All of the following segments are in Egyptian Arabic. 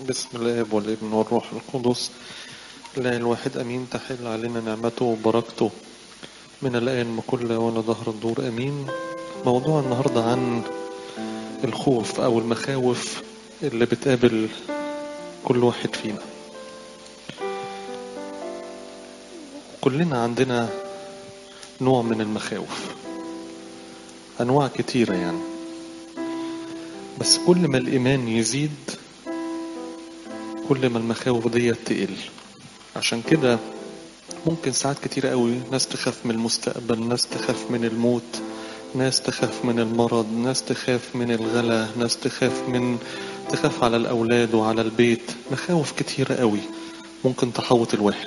بسم الاب والابن والروح القدس لا الواحد امين تحل علينا نعمته وبركته من الان وكل وانا ظهر الدور امين موضوع النهارده عن الخوف او المخاوف اللي بتقابل كل واحد فينا كلنا عندنا نوع من المخاوف انواع كتيره يعني بس كل ما الايمان يزيد كل ما المخاوف دي تقل عشان كده ممكن ساعات كتير قوي ناس تخاف من المستقبل ناس تخاف من الموت ناس تخاف من المرض ناس تخاف من الغلا ناس تخاف من تخاف على الأولاد وعلى البيت مخاوف كتيرة قوي ممكن تحوط الواحد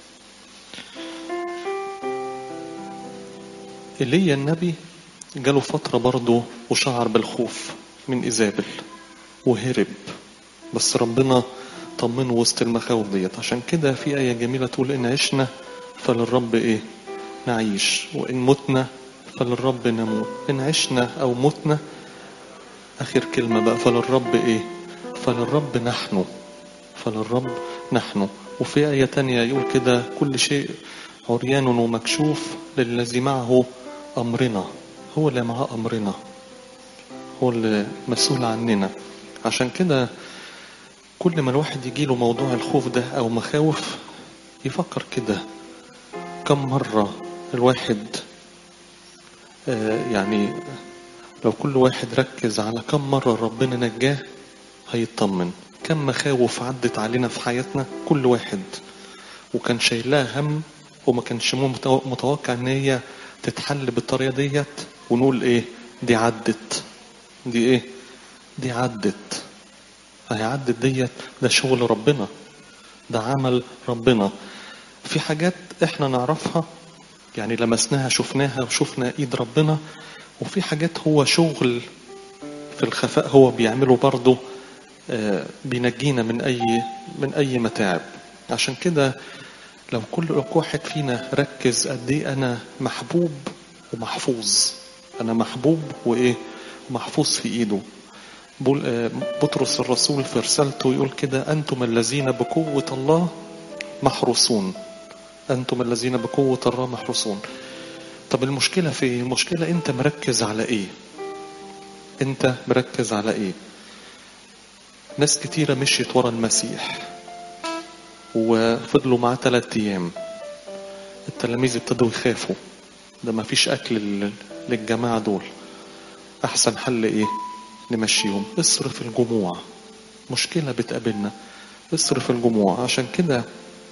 إيليا النبي جاله فترة برضه وشعر بالخوف من إيزابل وهرب بس ربنا طمنه وسط المخاوف ديت عشان كده في آية جميلة تقول إن عشنا فللرب إيه نعيش وإن متنا فللرب نموت إن عشنا أو متنا آخر كلمة بقى فللرب إيه فللرب نحن فللرب نحن وفي آية تانية يقول كده كل شيء عريان ومكشوف للذي معه أمرنا هو اللي معاه أمرنا هو اللي مسؤول عننا عشان كده كل ما الواحد يجيله موضوع الخوف ده أو مخاوف يفكر كده كم مرة الواحد آه يعني لو كل واحد ركز على كم مرة ربنا نجاه هيطمن كم مخاوف عدت علينا في حياتنا كل واحد وكان شايلها هم وما كانش متوقع ان هي تتحل بالطريقة ديت ونقول ايه دي عدت دي ايه دي عدت هيعدت ديت ده شغل ربنا ده عمل ربنا في حاجات احنا نعرفها يعني لمسناها شفناها وشفنا ايد ربنا وفي حاجات هو شغل في الخفاء هو بيعمله برضه آه بينجينا من اي من اي متاعب عشان كده لو كل واحد فينا ركز قد ايه انا محبوب ومحفوظ انا محبوب وايه محفوظ في ايده بطرس الرسول في رسالته يقول كده أنتم الذين بقوة الله محروسون أنتم الذين بقوة الله محروسون طب المشكلة في إيه؟ المشكلة أنت مركز على إيه أنت مركز على إيه ناس كتيرة مشيت ورا المسيح وفضلوا معاه ثلاثة أيام التلاميذ ابتدوا يخافوا ده ما فيش أكل للجماعة دول أحسن حل إيه نمشيهم اصرف الجموع مشكلة بتقابلنا اصرف الجموع عشان كده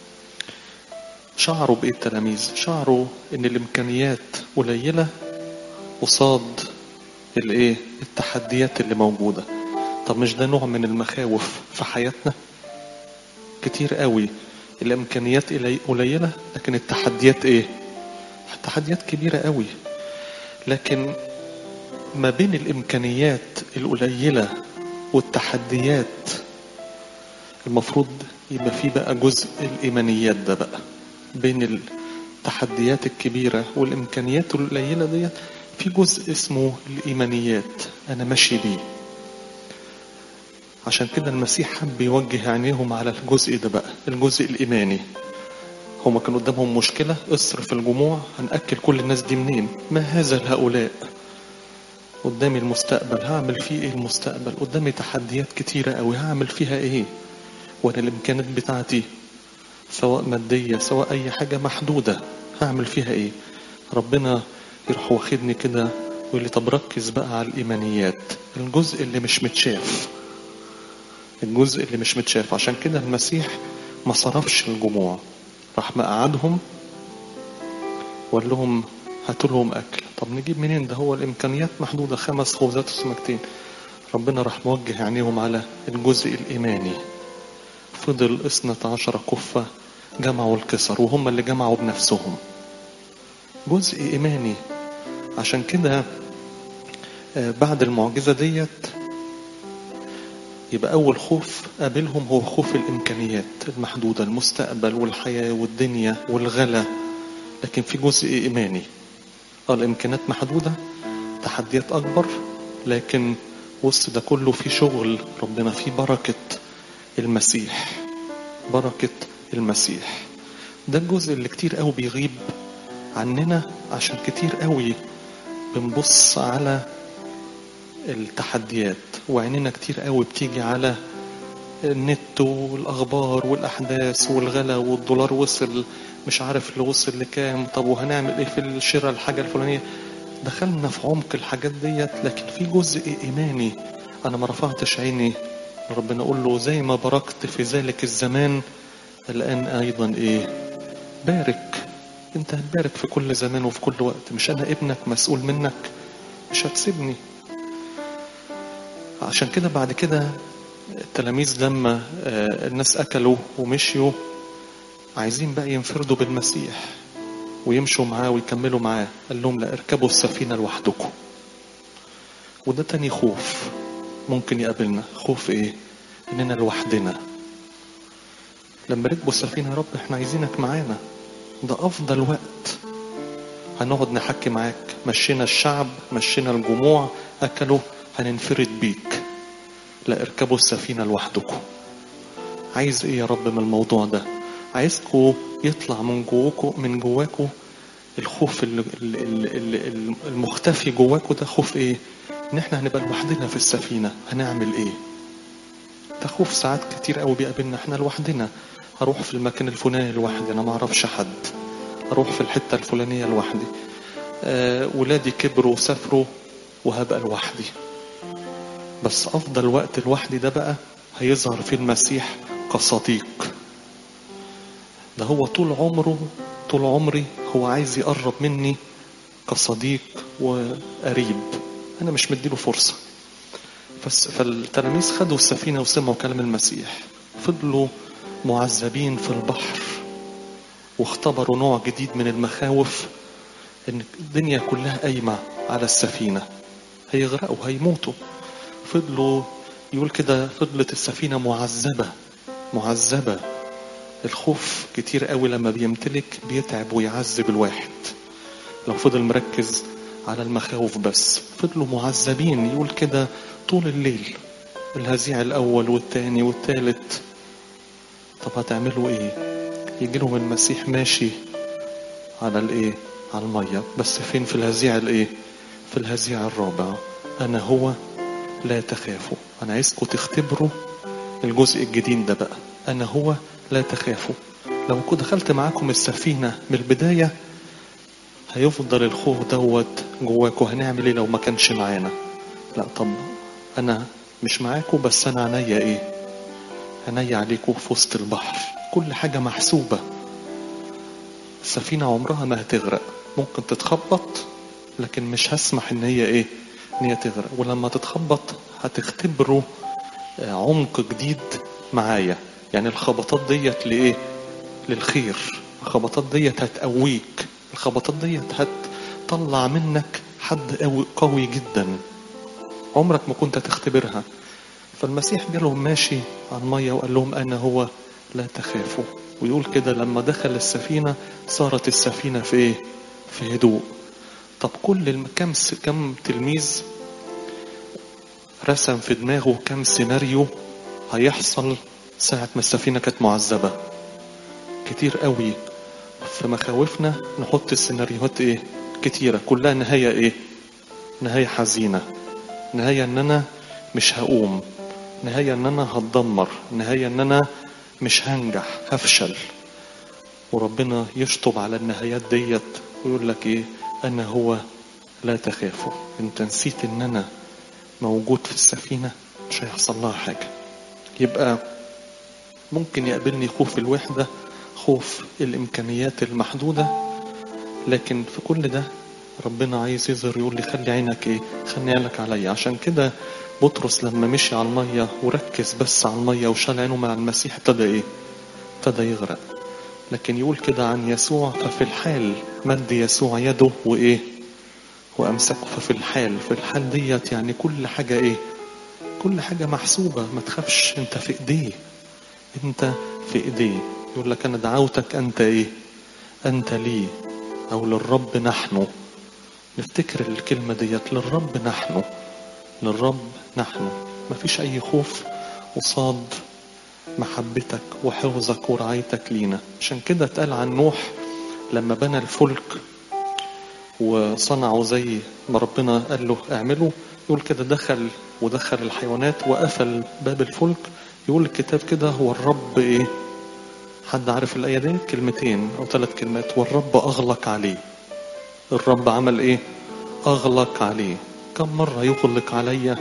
شعروا بإيه التلاميذ شعروا إن الإمكانيات قليلة قصاد الإيه التحديات اللي موجودة طب مش ده نوع من المخاوف في حياتنا كتير قوي الإمكانيات قليلة لكن التحديات إيه التحديات كبيرة قوي لكن ما بين الإمكانيات القليلة والتحديات المفروض يبقى في بقى جزء الإيمانيات ده بقى بين التحديات الكبيرة والإمكانيات القليلة ديت في جزء اسمه الإيمانيات أنا ماشي بيه عشان كده المسيح حب يوجه عينيهم على الجزء ده بقى الجزء الإيماني هما كان قدامهم مشكلة اصرف الجموع هنأكل كل الناس دي منين ما هذا هؤلاء قدامي المستقبل هعمل فيه ايه المستقبل قدامي تحديات كتيرة قوي هعمل فيها ايه وانا الامكانيات بتاعتي سواء مادية سواء اي حاجة محدودة هعمل فيها ايه ربنا يروح واخدني كده ويقول لي طب ركز بقى على الايمانيات الجزء اللي مش متشاف الجزء اللي مش متشاف عشان كده المسيح ما صرفش الجموع راح مقعدهم وقال لهم هاتوا لهم اكل طب نجيب منين ده هو الامكانيات محدوده خمس خبزات وسمكتين ربنا راح موجه عينيهم على الجزء الايماني فضل اثنة عشر كفة جمعوا الكسر وهم اللي جمعوا بنفسهم جزء ايماني عشان كده بعد المعجزة ديت يبقى أول خوف قابلهم هو خوف الإمكانيات المحدودة المستقبل والحياة والدنيا والغلا لكن في جزء إيماني اه الامكانيات محدوده تحديات اكبر لكن وسط ده كله في شغل ربنا في بركه المسيح بركة المسيح ده الجزء اللي كتير قوي بيغيب عننا عشان كتير قوي بنبص على التحديات وعيننا كتير قوي بتيجي على النت والاخبار والاحداث والغلا والدولار وصل مش عارف اللي وصل لكام طب وهنعمل ايه في الشراء الحاجه الفلانيه دخلنا في عمق الحاجات ديت لكن في جزء ايماني انا ما رفعتش عيني ربنا اقول له زي ما باركت في ذلك الزمان الان ايضا ايه بارك انت هتبارك في كل زمان وفي كل وقت مش انا ابنك مسؤول منك مش هتسيبني عشان كده بعد كده التلاميذ لما الناس اكلوا ومشيوا عايزين بقى ينفردوا بالمسيح ويمشوا معاه ويكملوا معاه قال لهم لا اركبوا السفينة لوحدكم وده تاني خوف ممكن يقابلنا خوف ايه اننا لوحدنا لما ركبوا السفينة يا رب احنا عايزينك معانا ده افضل وقت هنقعد نحكي معاك مشينا الشعب مشينا الجموع اكلوا هننفرد بيك لا اركبوا السفينة لوحدكم عايز ايه يا رب من الموضوع ده عايزكم يطلع من جواكم من جواكم الخوف المختفي جواكم ده خوف ايه ان احنا هنبقى لوحدنا في السفينة هنعمل ايه ده خوف ساعات كتير قوي بيقابلنا احنا لوحدنا هروح في المكان الفلاني لوحدي انا ما اعرفش حد اروح في الحتة الفلانية لوحدي آه ولادي كبروا وسافروا وهبقى لوحدي بس افضل وقت لوحدي ده بقى هيظهر فيه المسيح كصديق ده هو طول عمره طول عمري هو عايز يقرب مني كصديق وقريب انا مش مديله فرصة بس فالتلاميذ خدوا السفينة وسمعوا كلام المسيح فضلوا معذبين في البحر واختبروا نوع جديد من المخاوف ان الدنيا كلها قايمة على السفينة هيغرقوا هيموتوا فضلوا يقول كده فضلت السفينة معذبة معذبة الخوف كتير قوي لما بيمتلك بيتعب ويعذب الواحد لو فضل مركز على المخاوف بس فضلوا معذبين يقول كده طول الليل الهزيع الأول والتاني والتالت طب هتعملوا ايه يجي لهم المسيح ماشي على الايه على المية بس فين في الهزيع الايه في الهزيع الرابع انا هو لا تخافوا انا عايزكم تختبروا الجزء الجديد ده بقى انا هو لا تخافوا لو كنت دخلت معاكم السفينة من البداية هيفضل الخوف دوت جواكم هنعمل ايه لو ما كانش معانا لا طب انا مش معاكم بس انا عينيا ايه عينيا عليكم في وسط البحر كل حاجة محسوبة السفينة عمرها ما هتغرق ممكن تتخبط لكن مش هسمح ان هي ايه ان هي تغرق ولما تتخبط هتختبروا عمق جديد معايا يعني الخبطات ديت لايه للخير الخبطات ديت هتقويك الخبطات ديت هتطلع منك حد قوي, قوي جدا عمرك ما كنت تختبرها فالمسيح جالهم ماشي على المية وقال لهم أنا هو لا تخافوا ويقول كده لما دخل السفينة صارت السفينة في إيه؟ في هدوء طب كل كم كم تلميذ رسم في دماغه كم سيناريو هيحصل ساعة ما السفينة كانت معذبة كتير قوي في مخاوفنا نحط السيناريوهات ايه كتيرة كلها نهاية ايه نهاية حزينة نهاية ان انا مش هقوم نهاية ان انا هتدمر نهاية ان انا مش هنجح هفشل وربنا يشطب على النهايات ديت ويقول لك ايه انا هو لا تخافوا انت نسيت ان انا موجود في السفينة مش هيحصل لها حاجة يبقى ممكن يقابلني خوف الوحدة خوف الإمكانيات المحدودة لكن في كل ده ربنا عايز يظهر يقول لي خلي عينك ايه خلي عينك عليا عشان كده بطرس لما مشي على المية وركز بس على المية وشال عينه مع المسيح ابتدى ايه ابتدى يغرق لكن يقول كده عن يسوع ففي الحال مد يسوع يده وايه وامسكه ففي الحال في الحال ديت يعني كل حاجة ايه كل حاجة محسوبة ما تخافش انت في ايديه انت في ايديه يقول لك انا دعوتك انت ايه انت لي او للرب نحن نفتكر الكلمة ديت للرب نحن للرب نحن ما فيش اي خوف قصاد محبتك وحفظك ورعايتك لينا عشان كده اتقال عن نوح لما بنى الفلك وصنعوا زي ما ربنا قال له اعمله يقول كده دخل ودخل الحيوانات وقفل باب الفلك يقول الكتاب كده هو الرب ايه حد عارف الآية دي كلمتين أو ثلاث كلمات والرب أغلق عليه الرب عمل إيه أغلق عليه كم مرة يغلق عليا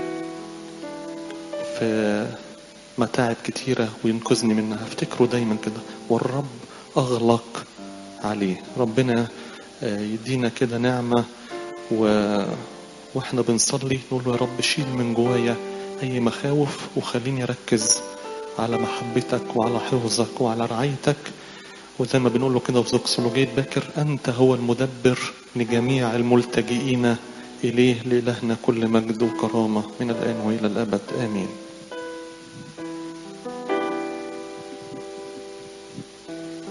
في متاعب كتيرة وينقذني منها افتكروا دايما كده والرب أغلق عليه ربنا يدينا كده نعمة و... واحنا بنصلي نقول له يا رب شيل من جوايا أي مخاوف وخليني أركز على محبتك وعلى حفظك وعلى رعايتك وزي ما بنقول له كده في زوكسولوجية باكر أنت هو المدبر لجميع الملتجئين إليه لإلهنا كل مجد وكرامة من الآن وإلى الأبد آمين